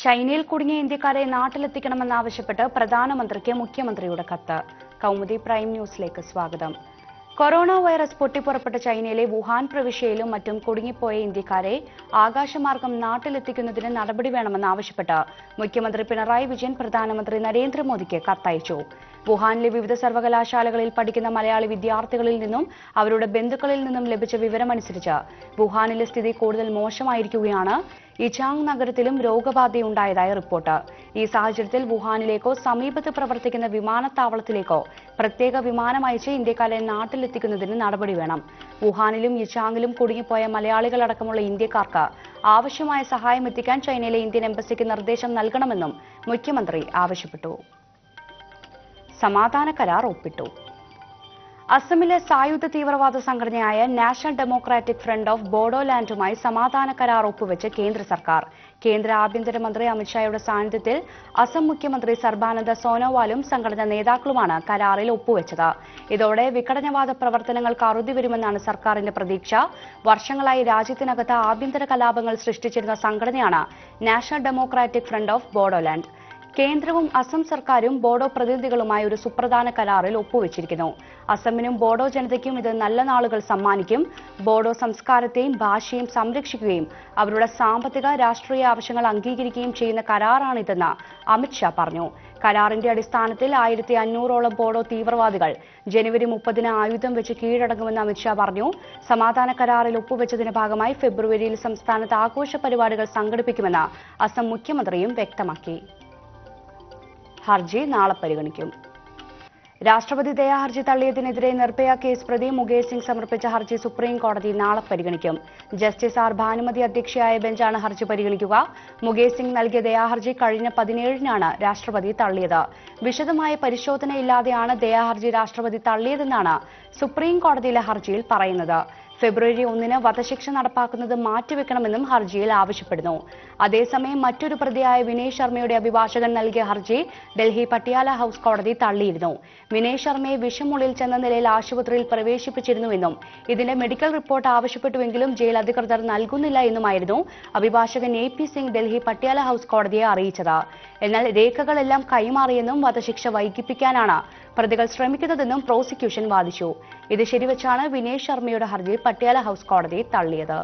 ചൈനയിൽ കുടുങ്ങിയ ഇന്ത്യക്കാരെ നാട്ടിലെത്തിക്കണമെന്നാവശ്യപ്പെട്ട് പ്രധാനമന്ത്രിക്ക് മുഖ്യമന്ത്രിയുടെ കത്ത് കൗമുദി പ്രൈം ന്യൂസിലേക്ക് സ്വാഗതം കൊറോണ വൈറസ് പൊട്ടിപ്പുറപ്പെട്ട ചൈനയിലെ വുഹാൻ പ്രവിശ്യയിലും മറ്റും കുടുങ്ങിപ്പോയ ഇന്ത്യക്കാരെ ആകാശമാർഗം നാട്ടിലെത്തിക്കുന്നതിന് നടപടി വേണമെന്നാവശ്യപ്പെട്ട് മുഖ്യമന്ത്രി പിണറായി വിജയൻ പ്രധാനമന്ത്രി നരേന്ദ്രമോദിക്ക് കത്തയച്ചു വുഹാനിലെ വിവിധ സർവകലാശാലകളിൽ പഠിക്കുന്ന മലയാളി വിദ്യാർത്ഥികളിൽ നിന്നും അവരുടെ ബന്ധുക്കളിൽ നിന്നും ലഭിച്ച വിവരമനുസരിച്ച് വുഹാനിലെ സ്ഥിതി കൂടുതൽ മോശമായിരിക്കുകയാണ് ഇചാങ് നഗരത്തിലും രോഗബാധയുണ്ടായതായി റിപ്പോർട്ട് ഈ സാഹചര്യത്തിൽ വുഹാനിലേക്കോ സമീപത്ത് പ്രവർത്തിക്കുന്ന വിമാനത്താവളത്തിലേക്കോ പ്രത്യേക വിമാനം അയച്ച് ഇന്ത്യക്കാരെ നാട്ടിലെത്തിക്കുന്നതിന് നടപടി വേണം വുഹാനിലും ഇച്ചാങ്ങിലും കുടുങ്ങിപ്പോയ മലയാളികളടക്കമുള്ള ഇന്ത്യക്കാർക്ക് ആവശ്യമായ സഹായം എത്തിക്കാൻ ചൈനയിലെ ഇന്ത്യൻ എംബസിക്ക് നിർദ്ദേശം നൽകണമെന്നും മുഖ്യമന്ത്രി ആവശ്യപ്പെട്ടു സമാധാന കരാർ ഒപ്പിട്ടു അസമിലെ സായുധ തീവ്രവാദ സംഘടനയായ നാഷണൽ ഡെമോക്രാറ്റിക് ഫ്രണ്ട് ഓഫ് ബോഡോലാൻഡുമായി സമാധാന കരാർ ഒപ്പുവെച്ച് കേന്ദ്ര സർക്കാർ കേന്ദ്ര ആഭ്യന്തരമന്ത്രി അമിത്ഷായുടെ സാന്നിധ്യത്തിൽ അസം മുഖ്യമന്ത്രി സർബാനന്ദ സോനോവാലും സംഘടന നേതാക്കളുമാണ് കരാറിൽ ഒപ്പുവെച്ചത് ഇതോടെ വിഘടനവാദ പ്രവർത്തനങ്ങൾക്ക് അറുതി വരുമെന്നാണ് സർക്കാരിന്റെ പ്രതീക്ഷ വർഷങ്ങളായി രാജ്യത്തിനകത്ത് ആഭ്യന്തര കലാപങ്ങൾ സൃഷ്ടിച്ചിരുന്ന സംഘടനയാണ് national democratic front of Bodoland കേന്ദ്രവും അസം സർക്കാരും ബോഡോ പ്രതിനിധികളുമായി ഒരു സുപ്രധാന കരാറിൽ ഒപ്പുവെച്ചിരിക്കുന്നു അസമിനും ബോഡോ ജനതയ്ക്കും ഇത് നല്ല നാളുകൾ സമ്മാനിക്കും ബോഡോ സംസ്കാരത്തെയും ഭാഷയും സംരക്ഷിക്കുകയും അവരുടെ സാമ്പത്തിക രാഷ്ട്രീയ ആവശ്യങ്ങൾ അംഗീകരിക്കുകയും ചെയ്യുന്ന കരാറാണിതെന്ന് അമിത്ഷാ പറഞ്ഞു കരാറിന്റെ അടിസ്ഥാനത്തിൽ ആയിരത്തി അഞ്ഞൂറോളം ബോഡോ തീവ്രവാദികൾ ജനുവരി മുപ്പതിന് ആയുധം വെച്ച് കീഴടങ്ങുമെന്ന് അമിത്ഷാ പറഞ്ഞു സമാധാന കരാറിൽ ഒപ്പുവെച്ചതിന്റെ ഭാഗമായി ഫെബ്രുവരിയിൽ സംസ്ഥാനത്ത് ആഘോഷ പരിപാടികൾ സംഘടിപ്പിക്കുമെന്ന് അസം മുഖ്യമന്ത്രിയും വ്യക്തമാക്കി ഹർജി നാളെ പരിഗണിക്കും രാഷ്ട്രപതി ദയാഹർജി തള്ളിയതിനെതിരെ നിർഭയ കേസ് പ്രതി മുകേഷ് സിംഗ് സമർപ്പിച്ച ഹർജി സുപ്രീം കോടതി നാളെ പരിഗണിക്കും ജസ്റ്റിസ് ആർ ഭാനുമതി അധ്യക്ഷയായ ബെഞ്ചാണ് ഹർജി പരിഗണിക്കുക മുകേഷ് സിംഗ് നൽകിയ ദയാഹർജി കഴിഞ്ഞ പതിനേഴിനാണ് രാഷ്ട്രപതി തള്ളിയത് വിശദമായ പരിശോധനയില്ലാതെയാണ് ദയാഹർജി രാഷ്ട്രപതി തള്ളിയതെന്നാണ് സുപ്രീം കോടതിയിലെ ഹർജിയിൽ പറയുന്നത് ഫെബ്രുവരി ഒന്നിന് വധശിക്ഷ നടപ്പാക്കുന്നത് മാറ്റിവെക്കണമെന്നും ഹർജിയിൽ ആവശ്യപ്പെടുന്നു അതേസമയം മറ്റൊരു പ്രതിയായ വിനയ് ശർമ്മയുടെ അഭിഭാഷകൻ നൽകിയ ഹർജി ഡൽഹി പട്ടിയാല ഹൌസ് കോടതി തള്ളിയിരുന്നു വിനയ് ശർമ്മയെ വിഷമുള്ളിൽ ചെന്ന നിലയിൽ ആശുപത്രിയിൽ പ്രവേശിപ്പിച്ചിരുന്നുവെന്നും ഇതിന്റെ മെഡിക്കൽ റിപ്പോർട്ട് ആവശ്യപ്പെട്ടുവെങ്കിലും ജയിൽ അധികൃതർ നൽകുന്നില്ല എന്നുമായിരുന്നു അഭിഭാഷകൻ A P Singh Delhi Patiala house കോടതിയെ അറിയിച്ചത് എന്നാൽ രേഖകളെല്ലാം കൈമാറിയെന്നും വധശിക്ഷ വൈകിപ്പിക്കാനാണ് പ്രതികൾ ശ്രമിക്കുന്നതെന്നും പ്രോസിക്യൂഷൻ വാദിച്ചു ഇത് ശരിവച്ചാണ് വിനയ് ശർമ്മയുടെ ഹർജി പട്യാല ഹൌസ് കോടതി തള്ളിയത്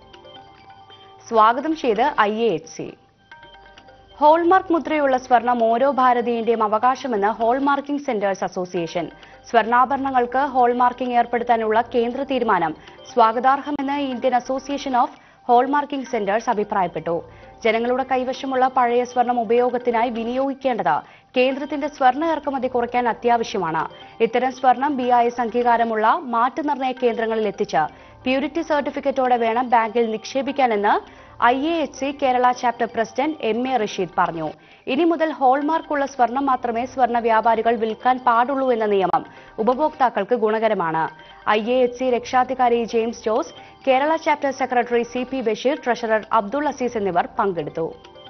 സ്വാഗതം ചെയ്ത് I A H C hallmark മുദ്രയുള്ള സ്വർണം ഓരോ ഭാരതീയന്റെയും അവകാശമെന്ന് ഹോൾമാർക്കിംഗ് സെന്റേഴ്സ് അസോസിയേഷൻ സ്വർണ്ണാഭരണങ്ങൾക്ക് ഹോൾമാർക്കിംഗ് ഏർപ്പെടുത്താനുള്ള കേന്ദ്ര തീരുമാനം സ്വാഗതാർഹമെന്ന് Indian association of hallmarking centres അഭിപ്രായപ്പെട്ടു ജനങ്ങളുടെ കൈവശമുള്ള പഴയ സ്വർണം ഉപയോഗത്തിനായി വിനിയോഗിക്കേണ്ടത് കേന്ദ്രത്തിന്റെ സ്വർണ്ണ ഇറക്കുമതി കുറയ്ക്കാൻ അത്യാവശ്യമാണ് ഇത്തരം സ്വർണം ബി ഐ എസ് അംഗീകാരമുള്ള മാറ്റുനിർണയ കേന്ദ്രങ്ങളിൽ എത്തിച്ച് പ്യൂരിറ്റി സർട്ടിഫിക്കറ്റോടെ വേണം ബാങ്കിൽ നിക്ഷേപിക്കാനെന്ന് I A H C Kerala chapter president M A Rasheed പറഞ്ഞു ഇനി മുതൽ ഹോൾമാർക്കുള്ള സ്വർണം മാത്രമേ സ്വർണ്ണ വ്യാപാരികൾ വിൽക്കാൻ പാടുള്ളൂ എന്ന നിയമം ഉപഭോക്താക്കൾക്ക് ഗുണകരമാണ് ഐ എ എച്ച് സി രക്ഷാധികാരി James Jose Kerala chapter secretary C P Basheer treasurer Abdul Aziz എന്നിവർ പങ്കെടുത്തു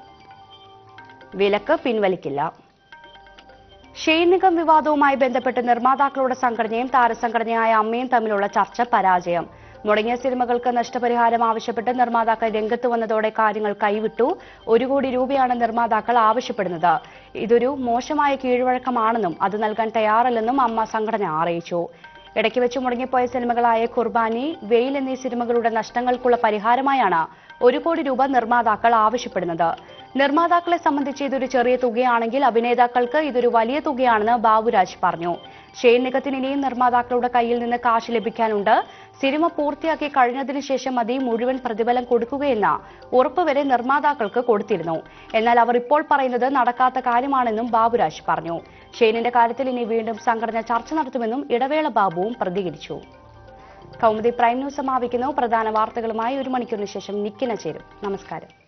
വിലക്ക് പിൻവലിക്കില്ല ഷെയ്ൻ നിഗം വിവാദവുമായി ബന്ധപ്പെട്ട് നിർമ്മാതാക്കളുടെ സംഘടനയും താരസംഘടനയായ അമ്മയും തമ്മിലുള്ള ചർച്ച പരാജയം മുടങ്ങിയ സിനിമകൾക്ക് നഷ്ടപരിഹാരം ആവശ്യപ്പെട്ട് നിർമ്മാതാക്കൾ രംഗത്ത് വന്നതോടെ കാര്യങ്ങൾ കൈവിട്ടു ഒരു കോടി രൂപയാണ് നിർമ്മാതാക്കൾ ആവശ്യപ്പെടുന്നത് ഇതൊരു മോശമായ കീഴ്വഴക്കമാണെന്നും അത് നൽകാൻ തയ്യാറല്ലെന്നും അമ്മ സംഘടന അറിയിച്ചു ഇടയ്ക്ക് വെച്ച് മുടങ്ങിപ്പോയ സിനിമകളായ കുർബാനി വെയിൽ എന്നീ സിനിമകളുടെ നഷ്ടങ്ങൾക്കുള്ള പരിഹാരമായാണ് ഒരു കോടി രൂപ നിർമ്മാതാക്കൾ ആവശ്യപ്പെടുന്നത് നിർമ്മാതാക്കളെ സംബന്ധിച്ച് ഇതൊരു ചെറിയ തുകയാണെങ്കിൽ അഭിനേതാക്കൾക്ക് ഇതൊരു വലിയ തുകയാണെന്ന് ബാബുരാജ് പറഞ്ഞു ഷെയ്ൻ നിഗത്തിന് ഇനിയും നിർമ്മാതാക്കളുടെ കയ്യിൽ നിന്ന് കാശ് ലഭിക്കാനുണ്ട് സിനിമ പൂർത്തിയാക്കി കഴിഞ്ഞതിന് ശേഷം മതി മുഴുവൻ പ്രതിഫലം കൊടുക്കുകയെന്ന ഉറപ്പ് വരെ നിർമ്മാതാക്കൾക്ക് കൊടുത്തിരുന്നു എന്നാൽ അവർ ഇപ്പോൾ പറയുന്നത് നടക്കാത്ത കാര്യമാണെന്നും ബാബുരാജ് പറഞ്ഞു ഷെയ്നിന്റെ കാര്യത്തിൽ ഇനി വീണ്ടും സംഘടന ചർച്ച നടത്തുമെന്നും ഇടവേള ബാബുവും പ്രതികരിച്ചു കൗമുദി പ്രൈം ന്യൂസ് സമാപിക്കുന്നു പ്രധാന വാർത്തകളുമായി ഒരു മണിക്കൂറിന് ശേഷം നിക്കിന ചേരും നമസ്കാരം